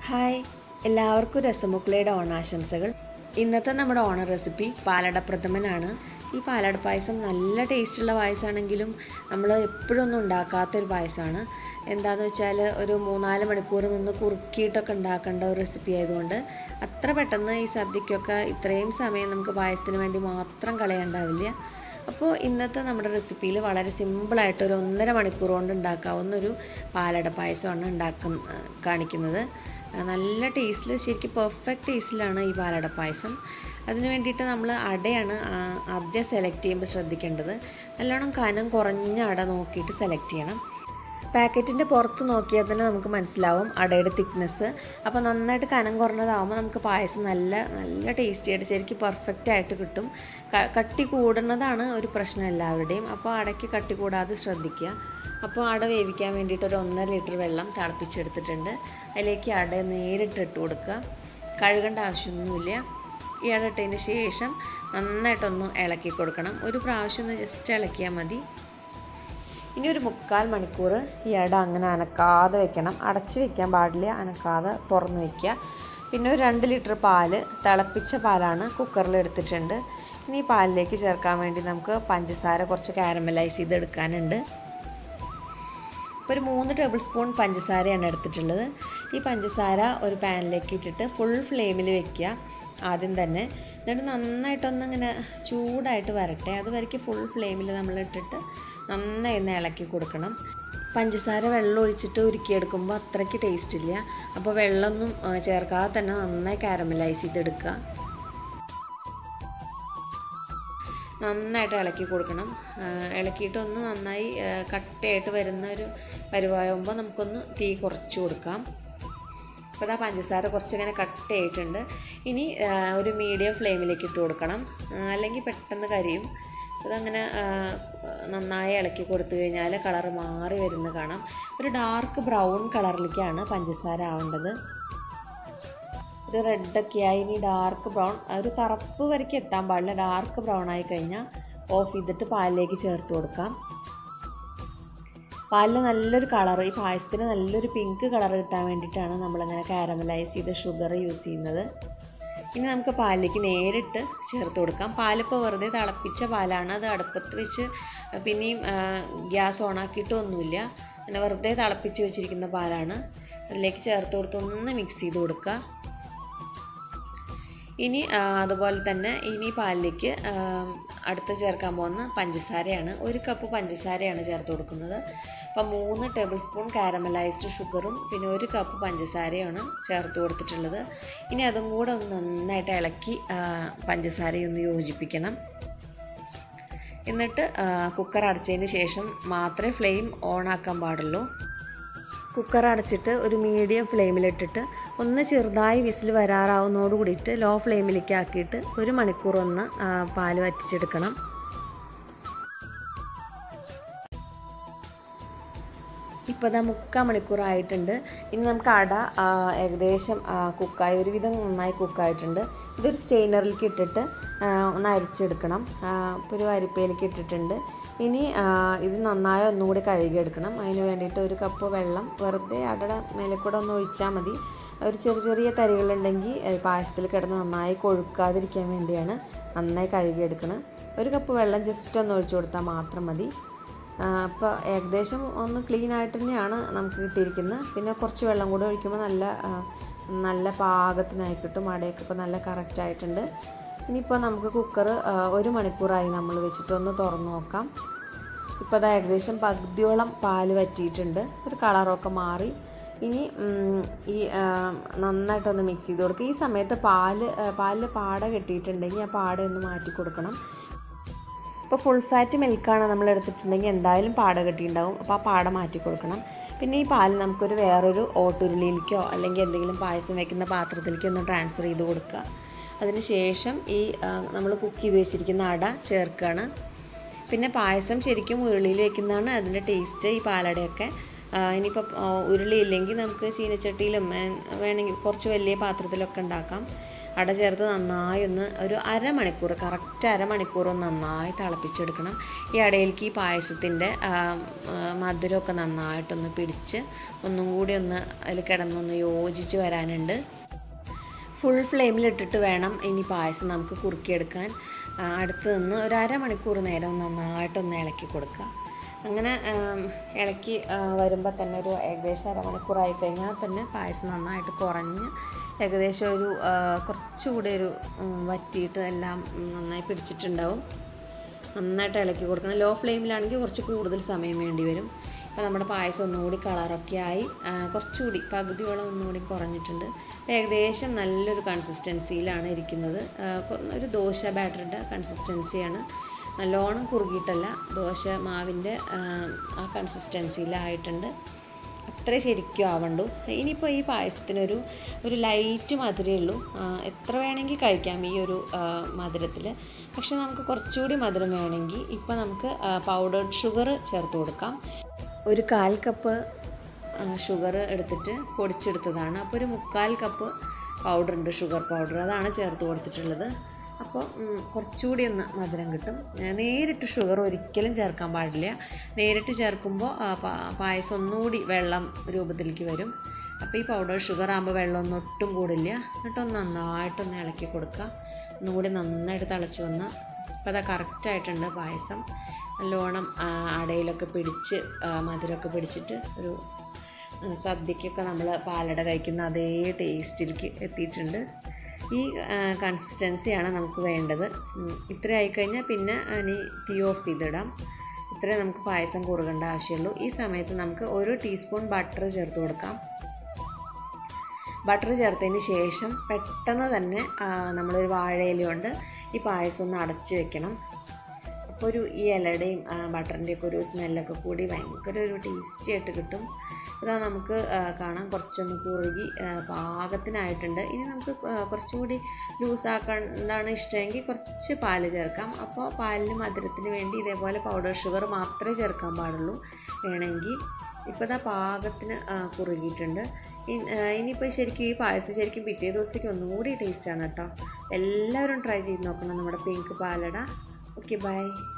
hi എല്ലാവർക്കും രസമുക്കളയുടെ ഓണാശംസകൾ ഇന്നത്തെ നമ്മുടെ ഓണ റെസിപ്പി പാലട പ്രഥമനാണ് ഈ പാലട പായസം നല്ല ടേസ്റ്റുള്ള പായസമാണെങ്കിലും നമ്മൾ എപ്പോഴൊന്നും ഉണ്ടാക്കാത്തൊരു പായസമാണ് എന്താണെന്ന് വെച്ചാൽ ഒരു മൂന്നാല് മണിക്കൂർ നിന്ന് കുറുക്കിയിട്ടൊക്കെ ഉണ്ടാക്കേണ്ട ഒരു റെസിപ്പി ആയതുകൊണ്ട് അത്ര പെട്ടെന്ന് ഈ സദ്യക്കൊക്കെ ഇത്രയും സമയം നമുക്ക് പായസത്തിന് വേണ്ടി മാത്രം കളയാണ്ടാവില്ല അപ്പോൾ ഇന്നത്തെ നമ്മുടെ റെസിപ്പിയിൽ വളരെ സിമ്പിളായിട്ട് ഒരു ഒന്നര മണിക്കൂർ കൊണ്ട് ഉണ്ടാക്കാവുന്ന ഒരു പാലട പായസമാണ് ഉണ്ടാക്കുന്ന കാണിക്കുന്നത് നല്ല ടേസ്റ്റിൽ ശരിക്കും പെർഫെക്റ്റ് ടേസ്റ്റിലാണ് ഈ പാലട പായസം അതിന് വേണ്ടിയിട്ട് നമ്മൾ അടയാണ് ആദ്യം സെലക്ട് ചെയ്യുമ്പോൾ ശ്രദ്ധിക്കേണ്ടത് നല്ലോണം കനം കുറഞ്ഞ അട നോക്കിയിട്ട് സെലക്ട് ചെയ്യണം പാക്കറ്റിൻ്റെ പുറത്ത് നോക്കിയാൽ തന്നെ നമുക്ക് മനസ്സിലാവും അടയുടെ തിക്നെസ് അപ്പോൾ നന്നായിട്ട് കനം കുറഞ്ഞതാകുമ്പോൾ നമുക്ക് പായസം നല്ല നല്ല ടേസ്റ്റി ആയിട്ട് ശരിക്കും പെർഫെക്റ്റ് ആയിട്ട് കിട്ടും കട്ടി കൂടുന്നതാണ് ഒരു പ്രശ്നം എല്ലാവരുടെയും അപ്പോൾ അടയ്ക്ക് കട്ടി കൂടാതെ ശ്രദ്ധിക്കുക അപ്പോൾ അട വേവിക്കാൻ വേണ്ടിയിട്ട് ഒരു ഒന്നര ലിറ്റർ വെള്ളം തിളപ്പിച്ചെടുത്തിട്ടുണ്ട് അതിലേക്ക് അട നേരിട്ട് ഇട്ട് കൊടുക്കുക കഴുകേണ്ട ആവശ്യമൊന്നുമില്ല ഈ അട ഇട്ടതിന് ശേഷം നന്നായിട്ടൊന്ന് ഇളക്കി കൊടുക്കണം ഒരു പ്രാവശ്യം ഒന്ന് ജസ്റ്റ് ഇളക്കിയാൽ മതി ഇനി ഒരു മുക്കാൽ മണിക്കൂർ ഈ അട അങ്ങനെ അനക്കാതെ വെക്കണം അടച്ച് വെക്കാൻ പാടില്ല അനക്കാതെ തുറന്ന് വെക്കുക പിന്നെ ഒരു രണ്ട് ലിറ്റർ പാല് തിളപ്പിച്ച പാലാണ് കുക്കറിൽ എടുത്തിട്ടുണ്ട് ഇനി ഈ പാലിലേക്ക് ചേർക്കാൻ വേണ്ടി നമുക്ക് പഞ്ചസാര കുറച്ച് കാരമലൈസ് ചെയ്തെടുക്കാനുണ്ട് ഒരു മൂന്ന് ടേബിൾ സ്പൂൺ പഞ്ചസാരയാണ് എടുത്തിട്ടുള്ളത് ഈ പഞ്ചസാര ഒരു പാനിലേക്ക് ഇട്ടിട്ട് ഫുൾ ഫ്ലെയിമിൽ വെക്കുക ആദ്യം തന്നെ എന്നിട്ട് നന്നായിട്ടൊന്ന് ഇങ്ങനെ ചൂടായിട്ട് വരട്ടെ അത് വരയ്ക്ക് ഫുൾ ഫ്ലെയിമിൽ നമ്മൾ ഇട്ടിട്ട് നന്നായി ഒന്ന് ഇളക്കി കൊടുക്കണം പഞ്ചസാര വെള്ളം ഒഴിച്ചിട്ട് ഉരുക്കിയെടുക്കുമ്പോൾ അത്രയ്ക്ക് ടേസ്റ്റ് ഇല്ല അപ്പോൾ വെള്ളമൊന്നും ചേർക്കാതെ തന്നെ നന്നായി കാരമലൈസ് ചെയ്തെടുക്കുക നന്നായിട്ട് ഇളക്കി കൊടുക്കണം ഇളക്കിയിട്ട് ഒന്ന് നന്നായി കട്ടയായിട്ട് വരുന്ന ഒരു പരുവാകുമ്പോൾ നമുക്കൊന്ന് തീ കുറച്ച് കൊടുക്കാം അപ്പോൾ ആ പഞ്ചസാര കുറച്ചിങ്ങനെ കട്ടയായിട്ടുണ്ട് ഇനി ഒരു മീഡിയം ഫ്ലെയിമിലേക്ക് ഇട്ട് കൊടുക്കണം അല്ലെങ്കിൽ പെട്ടെന്ന് കരിയും അതങ്ങനെ നന്നായി ഇളക്കി കൊടുത്തു കഴിഞ്ഞാൽ കളർ മാറി വരുന്നത് കാണാം ഒരു ഡാർക്ക് ബ്രൗൺ കളറിലേക്കാണ് പഞ്ചസാര ആവേണ്ടത് ഒരു റെഡൊക്കെ ആയി ഇനി ഡാർക്ക് ബ്രൗൺ ഒരു കറുപ്പ് വരയ്ക്ക് എത്താൻ പാടില്ല ഡാർക്ക് ബ്രൗൺ ആയി കഴിഞ്ഞാൽ ഓഫ് ചെയ്തിട്ട് പാലിലേക്ക് ചേർത്ത് കൊടുക്കാം പാലിൽ നല്ലൊരു കളർ ഈ പായസത്തിന് നല്ലൊരു പിങ്ക് കളർ കിട്ടാൻ വേണ്ടിയിട്ടാണ് നമ്മളിങ്ങനെ കാരമലൈസ് ചെയ്ത ഷുഗർ യൂസ് ചെയ്യുന്നത് ഇനി നമുക്ക് പാലിലേക്ക് നേരിട്ട് ചേർത്ത് കൊടുക്കാം പാലിപ്പോൾ വെറുതെ തിളപ്പിച്ച പാലാണ് അത് അടുപ്പത്ത് വെച്ച് പിന്നെയും ഗ്യാസ് ഓണാക്കിയിട്ടൊന്നുമില്ല അങ്ങനെ വെറുതെ തിളപ്പിച്ച് വെച്ചിരിക്കുന്ന പാലാണ് അതിലേക്ക് ചേർത്ത് കൊടുത്ത് ഒന്ന് മിക്സ് ചെയ്ത് കൊടുക്കുക ഇനി അതുപോലെ തന്നെ ഇനി പാലിലേക്ക് അടുത്ത് ചേർക്കാൻ പോകുന്ന പഞ്ചസാരയാണ് ഒരു കപ്പ് പഞ്ചസാരയാണ് ചേർത്ത് കൊടുക്കുന്നത് അപ്പം മൂന്ന് ടേബിൾ സ്പൂൺ കാരമലൈസ്ഡ് ഷുഗറും പിന്നെ ഒരു കപ്പ് പഞ്ചസാരയാണ് ചേർത്ത് കൊടുത്തിട്ടുള്ളത് ഇനി അതും കൂടെ ഒന്ന് നന്നായിട്ട് ഇളക്കി പഞ്ചസാരയൊന്ന് യോജിപ്പിക്കണം എന്നിട്ട് കുക്കർ അടച്ചതിന് ശേഷം മാത്രമേ ഫ്ലെയിം ഓൺ ആക്കാൻ പാടുള്ളൂ കുക്കർ അടച്ചിട്ട് ഒരു മീഡിയം ഫ്ലെയിമിലിട്ടിട്ട് ഒന്ന് ചെറുതായി വിസിൽ വരാറാവുന്നതോട് കൂടിയിട്ട് ലോ ഫ്ലെയിമിലേക്ക് ആക്കിയിട്ട് ഒരു മണിക്കൂർ ഒന്ന് പാല് വറ്റിച്ചെടുക്കണം ഇപ്പോൾ ഇതാ മുക്കാൽ മണിക്കൂറായിട്ടുണ്ട് ഇനി നമുക്ക് അട ഏകദേശം കുക്കായി ഒരുവിധം നന്നായി കുക്കായിട്ടുണ്ട് ഇതൊരു സ്റ്റെയിനറിലേക്ക് ഇട്ടിട്ട് ഒന്ന് അരിച്ചെടുക്കണം ഇപ്പോൾ ഒരു അരിപ്പയിലേക്ക് ഇട്ടിട്ടുണ്ട് ഇനി ഇത് നന്നായി ഒന്നുകൂടി കഴുകിയെടുക്കണം അതിന് വേണ്ടിയിട്ട് ഒരു കപ്പ് വെള്ളം വെറുതെ അടയുടെ മേലെ കൂടെ ഒന്ന് ഒഴിച്ചാൽ മതി ഒരു ചെറിയ ചെറിയ തരികളുണ്ടെങ്കിൽ പായസത്തിൽ കിടന്ന് നന്നായി കൊഴുക്കാതിരിക്കാൻ വേണ്ടിയാണ് നന്നായി കഴുകിയെടുക്കണം ഒരു കപ്പ് വെള്ളം ജസ്റ്റ് ഒന്ന് ഒഴിച്ചു കൊടുത്താൽ മാത്രം മതി അപ്പോൾ ഏകദേശം ഒന്ന് ക്ലീൻ ആയിട്ട് തന്നെയാണ് നമുക്ക് കിട്ടിയിരിക്കുന്നത് പിന്നെ കുറച്ച് വെള്ളം കൂടെ ഒഴിക്കുമ്പോൾ നല്ല നല്ല പാകത്തിനായി കിട്ടും അടയൊക്കെ ഇപ്പോൾ നല്ല കറക്റ്റ് ആയിട്ടുണ്ട് ഇനിയിപ്പോൾ നമുക്ക് കുക്കർ ഒരു മണിക്കൂറായി നമ്മൾ വെച്ചിട്ടൊന്ന് തുറന്ന് നോക്കാം ഇപ്പോൾ അത് ഏകദേശം പകുതിയോളം പാല് വറ്റിയിട്ടുണ്ട് ഒരു കളറൊക്കെ മാറി ഇനി ഈ നന്നായിട്ടൊന്ന് മിക്സ് ചെയ്ത് കൊടുക്കുക ഈ സമയത്ത് പാല് പാലിൽ പാട കെട്ടിയിട്ടുണ്ടെങ്കിൽ ആ പാട ഒന്ന് മാറ്റി കൊടുക്കണം ഇപ്പോൾ ഫുൾ ഫാറ്റ് മിൽക്കാണ് നമ്മൾ എടുത്തിട്ടുണ്ടെങ്കിൽ എന്തായാലും പാട കെട്ടിയിട്ടുണ്ടാവും അപ്പോൾ ആ പാട മാറ്റി കൊടുക്കണം പിന്നെ ഈ പാല് നമുക്കൊരു വേറൊരു ഓട്ടുരുളിയിലേക്കോ അല്ലെങ്കിൽ എന്തെങ്കിലും പായസം വയ്ക്കുന്ന പാത്രത്തിലേക്കോ ഒന്ന് ട്രാൻസ്ഫർ ചെയ്ത് കൊടുക്കുക അതിന് ശേഷം ഈ നമ്മൾ കുക്ക് ചെയ്ത് വെച്ചിരിക്കുന്ന അട ചേർക്കുകയാണ് പിന്നെ പായസം ശരിക്കും ഉരുളിയിൽ വെക്കുന്നതാണ് അതിൻ്റെ ടേസ്റ്റ് ഈ പാലടയൊക്കെ ഇനിയിപ്പോൾ ഉരുളി ഇല്ലെങ്കിൽ നമുക്ക് ചീനച്ചട്ടിയിലും വേണമെങ്കിൽ കുറച്ച് വലിയ പാത്രത്തിലൊക്കെ ഉണ്ടാക്കാം അട ചേർത്ത് നന്നായി ഒന്ന് ഒരു അരമണിക്കൂർ കറക്റ്റ് അരമണിക്കൂർ ഒന്ന് നന്നായി തിളപ്പിച്ചെടുക്കണം ഈ അടയിലേക്ക് ഈ പായസത്തിൻ്റെ മധുരമൊക്കെ നന്നായിട്ടൊന്ന് പിടിച്ച് ഒന്നും കൂടി ഒന്ന് അതിൽ കിടന്നൊന്ന് യോജിച്ച് വരാനുണ്ട് ഫുൾ ഫ്ലെയിമിലിട്ടിട്ട് വേണം ഇനി പായസം നമുക്ക് കുറുക്കിയെടുക്കാൻ അടുത്ത് നിന്ന് ഒരു അരമണിക്കൂർ നേരം നന്നായിട്ടൊന്ന് ഇളക്കി കൊടുക്കുക അങ്ങനെ ഇളക്കി വരുമ്പോൾ തന്നെ ഒരു ഏകദേശം അരമണിക്കൂറായി കഴിഞ്ഞാൽ തന്നെ പായസം നന്നായിട്ട് കുറഞ്ഞ് ഏകദേശം ഒരു കുറച്ചുകൂടി ഒരു വറ്റിയിട്ട് എല്ലാം നന്നായി പിടിച്ചിട്ടുണ്ടാവും നന്നായിട്ട് ഇളക്കി കൊടുക്കണം ലോ ഫ്ലെയിമിലാണെങ്കിൽ കുറച്ച് കൂടുതൽ സമയം വേണ്ടി വരും അപ്പോൾ നമ്മുടെ പായസം ഒന്നുകൂടി കളറൊക്കെ ആയി കുറച്ചുകൂടി പകുതിയോളം ഒന്നുകൂടി കുറഞ്ഞിട്ടുണ്ട് ഏകദേശം നല്ലൊരു കൺസിസ്റ്റൻസിയിലാണ് ഇരിക്കുന്നത് ഒരു ദോശ ബാറ്ററിൻ്റെ കൺസിസ്റ്റൻസിയാണ് നല്ലോണം കുറുകിയിട്ടല്ല ദോശ മാവിൻ്റെ ആ കൺസിസ്റ്റൻസിയിലായിട്ടുണ്ട് അത്രേ ശരിക്കും ആവണ്ടു ഇനിയിപ്പോൾ ഈ പായസത്തിനൊരു ഒരു ലൈറ്റ് മധുരമേ ഉള്ളൂ എത്ര വേണമെങ്കിൽ കഴിക്കാം ഈ ഒരു മധുരത്തിൽ പക്ഷെ നമുക്ക് കുറച്ചുകൂടി മധുരം വേണമെങ്കിൽ ഇപ്പോൾ നമുക്ക് പൗഡേർഡ് ഷുഗർ ചേർത്ത് കൊടുക്കാം ഒരു കാൽ കപ്പ് ഷുഗർ എടുത്തിട്ട് പൊടിച്ചെടുത്തതാണ് അപ്പോൾ ഒരു മുക്കാൽ കപ്പ് പൗഡർ ഉണ്ട് ഷുഗർ പൗഡർ അതാണ് ചേർത്ത് കൊടുത്തിട്ടുള്ളത് അപ്പോൾ കുറച്ചുകൂടി ഒന്ന് മധുരം കിട്ടും നേരിട്ട് ഷുഗർ ഒരിക്കലും ചേർക്കാൻ പാടില്ല നേരിട്ട് ചേർക്കുമ്പോൾ പായസം ഒന്നുകൂടി വെള്ളം രൂപത്തിലേക്ക് വരും അപ്പോൾ ഈ പൗഡർ ഷുഗർ ആകുമ്പോൾ വെള്ളമൊന്നും ഒട്ടും കൂടില്ല എന്നിട്ടൊന്ന് നന്നായിട്ടൊന്ന് ഇളക്കി കൊടുക്കുക ഒന്നുകൂടി നന്നായിട്ട് തിളച്ച് വന്നാൽ അപ്പോൾ അതാ കറക്റ്റായിട്ടുണ്ട് പായസം നല്ലോണം അടയിലൊക്കെ പിടിച്ച് മധുരമൊക്കെ പിടിച്ചിട്ട് ഒരു സദ്യക്കൊക്കെ നമ്മൾ പാലട കഴിക്കുന്ന അതേ ടേസ്റ്റിലേക്ക് എത്തിയിട്ടുണ്ട് ഈ കൺസിസ്റ്റൻസിയാണ് നമുക്ക് വേണ്ടത് ഇത്ര ആയിക്കഴിഞ്ഞാൽ പിന്നെ ഇനി തീ ഓഫ് ചെയ്തിടാം ഇത്രേ നമുക്ക് പായസം കുറുകേണ്ട ആവശ്യമുള്ളൂ ഈ സമയത്ത് നമുക്ക് ഒരു ടീസ്പൂൺ ബട്ടർ ചേർത്ത് കൊടുക്കാം ബട്ടർ ചേർത്തതിന് ശേഷം പെട്ടെന്ന് തന്നെ നമ്മളൊരു വാഴയില കൊണ്ട് ഈ പായസം ഒന്ന് അടച്ചു വെക്കണം അപ്പോൾ ഒരു ഈ ഇലയുടെയും ബട്ടറിൻ്റെയൊക്കെ ഒരു സ്മെല്ലൊക്കെ കൂടി ഭയങ്കര ഒരു ടേസ്റ്റി ആയിട്ട് കിട്ടും ഇതാ നമുക്ക് കാണാം കുറച്ചൊന്ന് കുറുകി പാകത്തിനായിട്ടുണ്ട് ഇനി നമുക്ക് കുറച്ചുകൂടി ലൂസാക്കാനാണ് ഇഷ്ടമെങ്കിൽ കുറച്ച് പാല് ചേർക്കാം അപ്പോൾ പാലിന് മധുരത്തിന് വേണ്ടി ഇതേപോലെ പൗഡർ ഷുഗർ മാത്രമേ ചേർക്കാൻ പാടുള്ളൂ വേണമെങ്കിൽ ഇപ്പോൾ ഇതാ പാകത്തിന് കുറുകിയിട്ടുണ്ട് ഇനിയിപ്പോൾ ശരിക്കും ഈ പായസം ശരിക്കും പിറ്റേ ദിവസത്തേക്ക് ഒന്നുകൂടി ടേസ്റ്റാണ് കേട്ടോ എല്ലാവരും ട്രൈ ചെയ്ത് നോക്കണം നമ്മുടെ പിങ്ക് പാലട ഓക്കെ ബൈ